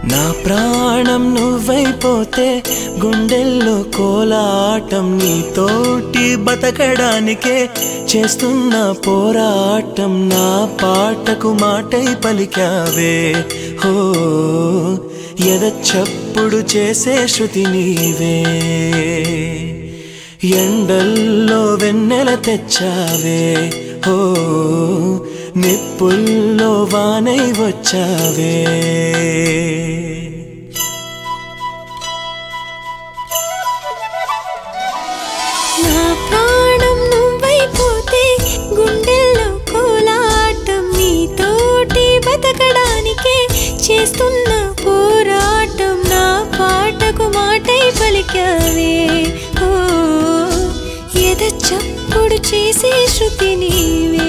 నా ప్రాణం నువ్వైపోతే గుండెల్లో కోలాటం నీతోటి బతకడానికే చేస్తున్న పోరాటం నా పాటకు మాటై పలికావే హో ఎద చప్పుడు చేసే శృతి నీవే ఎండల్లో వెన్నెల తెచ్చావే హో నిప్పుల్లో వానై వచ్చావే నా ప్రాణం నువ్వైపోతే గుండెల్లో కోలాటం నీతోటి బతకడానికే చేస్తున్న పోరాటం నా పాటకు మాటై పలికావే ఓ ఎద చప్పుడు చేసే శృతి నీవే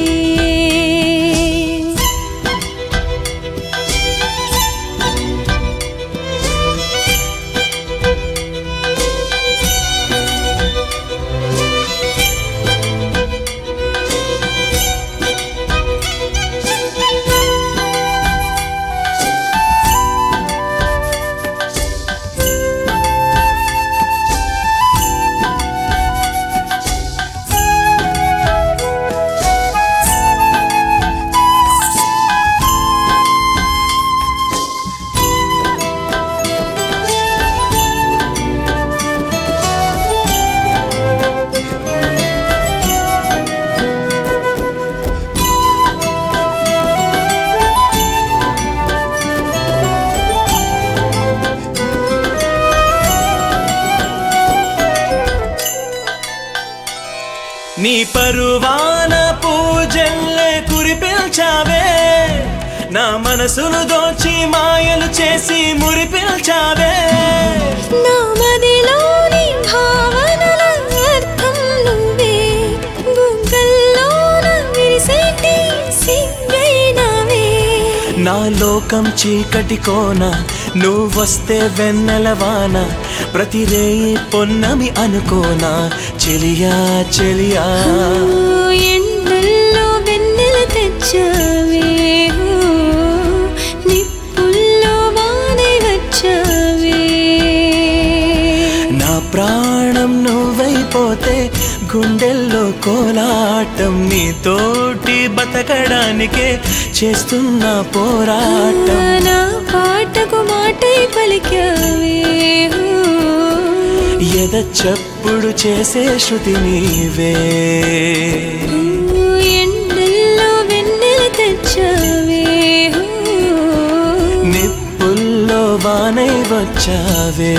నీ పరువాన పూజల్లే కురిపిల్చావే నా మనసును దోచి మాయలు చేసి మురిపిల్చావే నా మదిలోని భావనల అర్థం నువ్వే బుగ్గల్లోన విరిసేటి సిగ్గైనవే నా లోకం చీకటి కోన నువ్వొస్తే వెన్నెల వాన ప్రతి రేయి పొన్నమి అనుకోనా చెలియా చెలియా ఓ ఎండల్లో వెన్నెల తెచ్చావే ఓ నిప్పుల్లో వానై వచ్చావే నా ప్రాణం నువ్వైపోతే గుండెల్లో కోలాటం నీతోటి బతకడానికే చేస్తున్న పోరాటం నా పాటకు మాటై పలికావే ఓ ఎద చప్పుడు చేసే శృతి నీవే ఎండల్లో వెన్నెల తెచ్చావే నిప్పుల్లో వానై వచ్చావే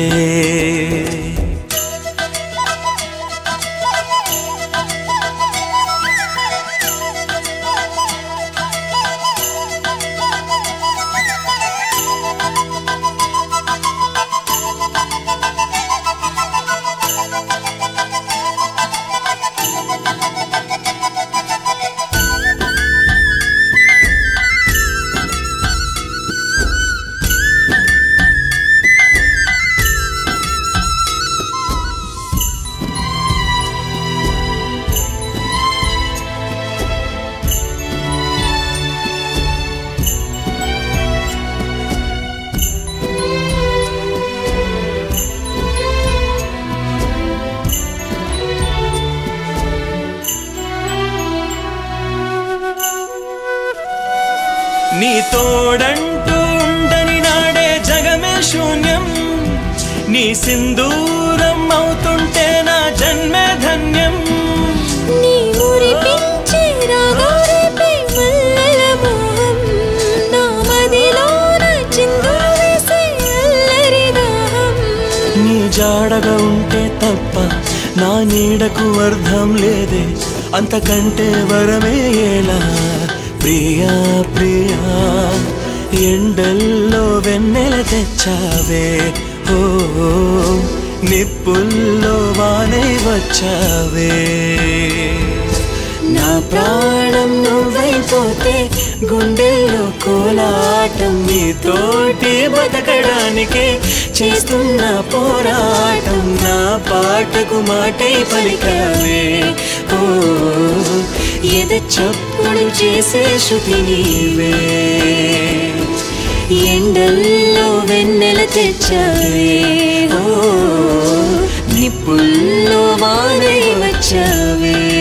నీ తోడంటూ ఉండని నాడే జగమే శూన్యం నీ సింధూరం అవుతుంటే నా జన్మే ధన్యం నీ మురిపించే రాగాలపై మల్లెల మోహం నా మదిలోన చిందులు వేసే అల్లరి దాహం నీ జాడగా ఉంటే తప్ప నా నీడకు అర్థం లేదే అంతకంటే వరమే ఎలా ప్రియా ప్రియా ఎండల్లో వెన్నెల తెచ్చావే ఓ నిప్పుల్లో వానై వచ్చావే నా ప్రాణం నువ్వైపోతే గుండెల్లో కోలాటం నీతోటి బతకడానికే చేస్తున్న పోరాటం నా పాటకు మాటై పలికావే ఓ ఎద చప్పుడు చేసే శృతి నీవే ఎండల్లో వెన్నెల తెచ్చావే ఓ నిప్పుల్లో వానై వచ్చావే